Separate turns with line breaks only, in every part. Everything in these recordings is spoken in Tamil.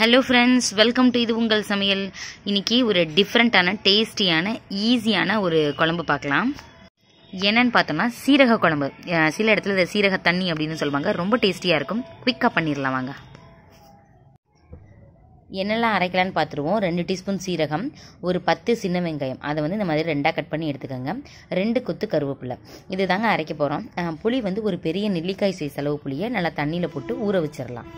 ஹலோ ஃப்ரெண்ட்ஸ் வெல்கம் டு இது உங்கள் சமையல் இன்னைக்கு ஒரு டிஃப்ரெண்ட்டான டேஸ்டியான ஈஸியான ஒரு குழம்பு பார்க்கலாம் என்னன்னு பார்த்தோம்னா சீரக குழம்பு அஹ் சில இடத்துல இதை சீரக தண்ணி அப்படின்னு சொல்லுவாங்க ரொம்ப டேஸ்டியாக இருக்கும் குயிக்காக பண்ணிடலாம் வாங்க என்னெல்லாம் அரைக்கலான்னு பார்த்துருவோம் ரெண்டு டீஸ்பூன் சீரகம் ஒரு பத்து சின்ன வெங்காயம் அதை வந்து இந்த மாதிரி ரெண்டாக கட் பண்ணி எடுத்துக்கோங்க ரெண்டு கொத்து கருவேப்பிலை இது தாங்க அரைக்க போகிறோம் புளி வந்து ஒரு பெரிய நெல்லிக்காய் சைஸ் அளவு புளியை நல்லா தண்ணியில் போட்டு ஊற வச்சிடலாம்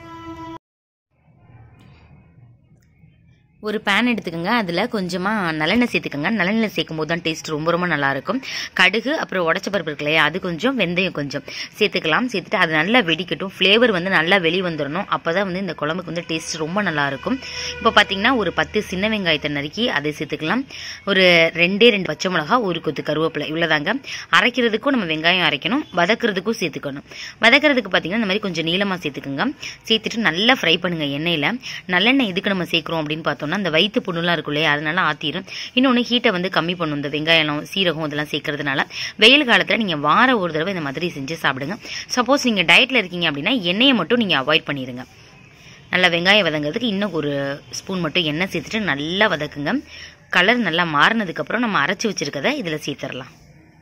ஒரு பேன் எடுத்துக்கோங்க அதில் கொஞ்சமாக நல்லெண்ணெய் சேர்த்துக்கோங்க நல்லெண்ணெய் சேர்க்கும் போது தான் டேஸ்ட் ரொம்ப ரொம்ப நல்லாயிருக்கும் கடுகு அப்புறம் உடச்ச பருப்பு இருக்கு இல்லையா அது கொஞ்சம் வெந்தயம் கொஞ்சம் சேர்த்துக்கலாம் சேர்த்துட்டு அது நல்லா வெடிக்கட்டும் ஃப்ளேவர் வந்து நல்லா வெளி வந்துடணும் அப்போ தான் வந்து இந்த குழம்புக்கு வந்து டேஸ்ட் ரொம்ப நல்லாயிருக்கும் இப்போ பார்த்தீங்கன்னா ஒரு பத்து சின்ன வெங்காயத்தை நறுக்கி அதை சேர்த்துக்கலாம் ஒரு ரெண்டே ரெண்டு பச்சை மிளகா ஒரு கொத்து கருவேப்பிலை இவ்வளோதாங்க அரைக்கிறதுக்கும் நம்ம வெங்காயம் அரைக்கணும் வதக்குறதுக்கும் சேர்த்துக்கணும் வதக்குறதுக்கு பார்த்தீங்கன்னா இந்த மாதிரி கொஞ்சம் நீளமாக சேர்த்துக்கோங்க சேர்த்துட்டு நல்லா ஃப்ரை பண்ணுங்க எண்ணெயில் நல்லெண்ணெய் எதுக்கு நம்ம சேர்க்குறோம் அப்படின்னு பார்த்தோம்னா இந்த வயிற்று புண்ணுலாம் இருக்கும் இல்லையா அதனால ஆத்திரும் இன்னொன்று ஹீட்டை வந்து கம்மி பண்ணும் இந்த வெங்காயம் சீரகம் இதெல்லாம் சேர்க்கறதுனால வெயில் காலத்தில் நீங்கள் வார ஒரு தடவை இந்த மாதிரி செஞ்சு சாப்பிடுங்க சப்போஸ் நீங்கள் டயட்டில் இருக்கீங்க அப்படின்னா எண்ணெயை மட்டும் நீங்கள் அவாய்ட் பண்ணிடுங்க நல்லா வெங்காயம் வதங்கிறதுக்கு இன்னும் ஒரு ஸ்பூன் மட்டும் எண்ணெய் சேர்த்துட்டு நல்லா வதக்குங்க கலர் நல்லா மாறினதுக்கப்புறம் நம்ம அரைச்சி வச்சிருக்கதை இதில் சேர்த்துடலாம்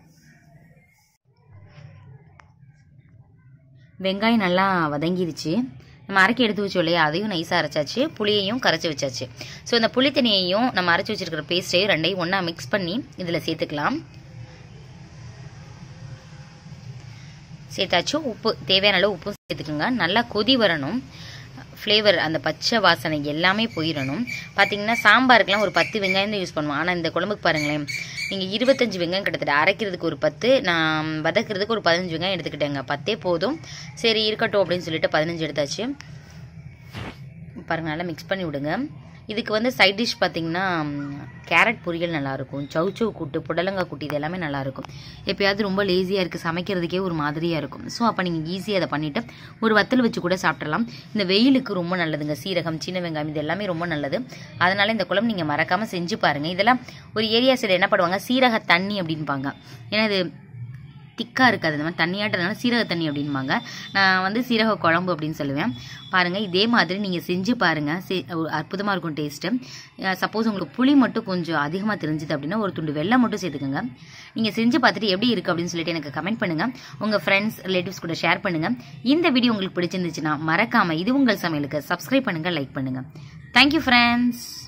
வெங்காயம் நல்லா வதங்கிருச்சு நம்ம அரைக்கி எடுத்து வச்சோம் இல்லையா அதையும் நைஸாக அரைச்சாச்சு புளியையும் கரைச்சி வச்சாச்சு ஸோ இந்த புளி தண்ணியையும் நம்ம அரைச்சி வச்சிருக்கிற பேஸ்ட்டையும் ரெண்டையும் ஒன்றா மிக்ஸ் பண்ணி இதில் சேர்த்துக்கலாம் சேர்த்தாச்சு உப்பு தேவையான அளவு உப்பும் சேர்த்துக்குங்க நல்லா கொதி வரணும் ஃப்ளேவர் அந்த பச்சை வாசனை எல்லாமே போயிடணும் பார்த்தீங்கன்னா சாம்பாருக்குலாம் ஒரு பத்து வெங்காயம் தான் யூஸ் பண்ணுவோம் ஆனால் இந்த குழம்புக்கு பாருங்களேன் நீங்கள் இருபத்தஞ்சு வெங்காயம் கிட்டத்தட்ட அரைக்கிறதுக்கு ஒரு பத்து நான் வதக்கிறதுக்கு ஒரு பதினஞ்சு வெங்காயம் எடுத்துக்கிட்டேங்க பத்தே போதும் சரி இருக்கட்டும் அப்படின்னு சொல்லிட்டு பதினஞ்சு எடுத்தாச்சு பாருங்கள் நல்லா மிக்ஸ் பண்ணி விடுங்க இதுக்கு வந்து சைட் டிஷ் பார்த்தீங்கன்னா கேரட் பொரியல் நல்லாயிருக்கும் சவுச்சவு கூட்டு புடலங்காய் கூட்டு இது எல்லாமே நல்லாயிருக்கும் எப்பயாவது ரொம்ப லேசியாக இருக்குது சமைக்கிறதுக்கே ஒரு மாதிரியாக இருக்கும் ஸோ அப்போ நீங்கள் ஈஸியாக அதை பண்ணிவிட்டு ஒரு வத்தல் வச்சு கூட சாப்பிட்றலாம் இந்த வெயிலுக்கு ரொம்ப நல்லதுங்க சீரகம் சின்ன வெங்காயம் இது எல்லாமே ரொம்ப நல்லது அதனால் இந்த குழம்பு நீங்கள் மறக்காமல் செஞ்சு பாருங்கள் இதெல்லாம் ஒரு ஏரியா சைடு என்ன பண்ணுவாங்க சீரக தண்ணி அப்படின்பாங்க ஏன்னா இது திக்காக இருக்காது இந்த மாதிரி தண்ணியாட்டதுனால சீரக தண்ணி அப்படின்பாங்க நான் வந்து சீரக குழம்பு அப்படின்னு சொல்லுவேன் பாருங்கள் இதே மாதிரி நீங்கள் செஞ்சு பாருங்கள் சே அற்புதமாக இருக்கும் டேஸ்ட்டு சப்போஸ் உங்களுக்கு புளி மட்டும் கொஞ்சம் அதிகமாக தெரிஞ்சுது அப்படின்னா ஒரு துண்டு வெள்ளம் மட்டும் சேர்த்துக்கோங்க நீங்கள் செஞ்சு பார்த்துட்டு எப்படி இருக்குது அப்படின்னு சொல்லிட்டு எனக்கு கமெண்ட் பண்ணுங்கள் உங்கள் ஃப்ரெண்ட்ஸ் ரிலேட்டிவ்ஸ் கூட ஷேர் பண்ணுங்கள் இந்த வீடியோ உங்களுக்கு பிடிச்சிருந்துச்சுன்னா மறக்காமல் இது உங்கள் சமையலுக்கு சப்ஸ்கிரைப் பண்ணுங்கள் லைக் பண்ணுங்கள் தேங்க்யூ ஃப்ரெண்ட்ஸ்